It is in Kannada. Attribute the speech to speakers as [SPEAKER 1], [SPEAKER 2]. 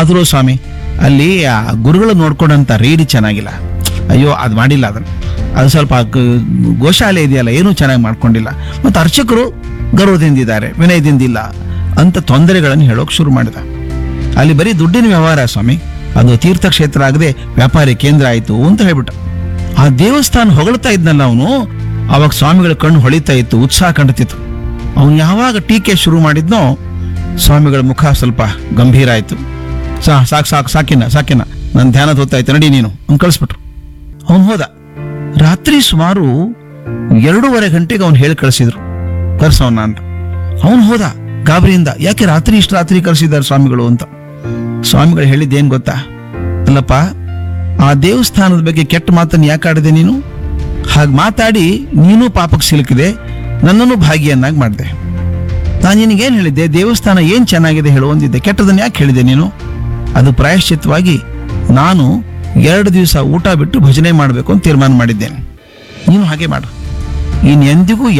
[SPEAKER 1] ಆದರೂ ಸ್ವಾಮಿ ಅಲ್ಲಿ ಆ ಗುರುಗಳು ನೋಡ್ಕೊಂಡಂತ ರೀಡಿ ಚೆನ್ನಾಗಿಲ್ಲ ಅಯ್ಯೋ ಅದು ಮಾಡಿಲ್ಲ ಅದನ್ನು ಅದು ಸ್ವಲ್ಪ ಗ- ಗೋಶಾಲೆ ಇದೆಯಲ್ಲ ಏನೂ ಚೆನ್ನಾಗಿ ಮಾಡ್ಕೊಂಡಿಲ್ಲ ಮತ್ತು ಅರ್ಚಕರು ಗೌರವದಿಂದಿದ್ದಾರೆ ವಿನಯದಿಂದಿಲ್ಲ ಅಂತ ತೊಂದರೆಗಳನ್ನು ಹೇಳೋಕೆ ಶುರು ಮಾಡಿದ ಅಲ್ಲಿ ಬರೀ ದುಡ್ಡಿನ ವ್ಯವಹಾರ ಸ್ವಾಮಿ ಅದು ತೀರ್ಥಕ್ಷೇತ್ರ ಆಗದೆ ವ್ಯಾಪಾರಿ ಕೇಂದ್ರ ಆಯಿತು ಅಂತ ಹೇಳ್ಬಿಟ್ಟ ಆ ದೇವಸ್ಥಾನ ಹೊಗಳ್ತಾ ಇದ್ನಲ್ಲ ಅವನು ಅವಾಗ ಸ್ವಾಮಿಗಳ ಕಣ್ಣು ಹೊಳಿತಾ ಇತ್ತು ಉತ್ಸಾಹ ಕಂಡುತ್ತಿತ್ತು ಅವನು ಯಾವಾಗ ಟೀಕೆ ಶುರು ಮಾಡಿದ್ನೋ ಸ್ವಾಮಿಗಳ ಮುಖ ಸ್ವಲ್ಪ ಗಂಭೀರ ಆಯಿತು ಸಾ ಸಾಕು ಸಾಕು ಸಾಕಿನ ಸಾಕಿನ ನನ್ನ ಧ್ಯಾನ ಹೊತ್ತಾಯ್ತು ನಡಿ ನೀನು ಅವ್ನು ಕಳಿಸ್ಬಿಟ್ರು ಅವನು ಹೋದ ರಾತ್ರಿ ಸುಮಾರು ಎರಡೂವರೆ ಗಂಟೆಗೆ ಅವ್ನು ಹೇಳಿ ಕಳಿಸಿದ್ರು ಕರ್ಸವನ್ನ ಅಂತ ಅವನು ಹೋದ ಗಾಬರಿಯಿಂದ ಯಾಕೆ ರಾತ್ರಿ ಇಷ್ಟು ರಾತ್ರಿ ಕರೆಸಿದ್ದಾರೆ ಸ್ವಾಮಿಗಳು ಅಂತ ಸ್ವಾಮಿಗಳು ಹೇಳಿದ್ದೇನು ಗೊತ್ತಾ ಅಲ್ಲಪ್ಪ ಆ ದೇವಸ್ಥಾನದ ಬಗ್ಗೆ ಕೆಟ್ಟ ಮಾತನ್ನು ಯಾಕೆ ಆಡಿದೆ ನೀನು ಹಾಗೆ ಮಾತಾಡಿ ನೀನು ಪಾಪಕ್ಕೆ ಸಿಲುಕಿದೆ ನನ್ನನ್ನು ಭಾಗಿಯನ್ನಾಗಿ ಮಾಡಿದೆ ನಾನು ನಿನಗೇನು ಹೇಳಿದ್ದೆ ದೇವಸ್ಥಾನ ಏನು ಚೆನ್ನಾಗಿದೆ ಹೇಳು ಅಂದಿದ್ದೆ ಕೆಟ್ಟದನ್ನು ಯಾಕೆ ಹೇಳಿದೆ ನೀನು ಅದು ಪ್ರಾಯಶ್ಚಿತ್ತವಾಗಿ ನಾನು ಎರಡು ದಿವಸ ಊಟ ಬಿಟ್ಟು ಭಜನೆ ಮಾಡಬೇಕು ಅಂತ ತೀರ್ಮಾನ ಮಾಡಿದ್ದೇನೆ ನೀನು ಹಾಗೆ ಮಾಡು ಇನ್ನು ಎಂದಿಗೂ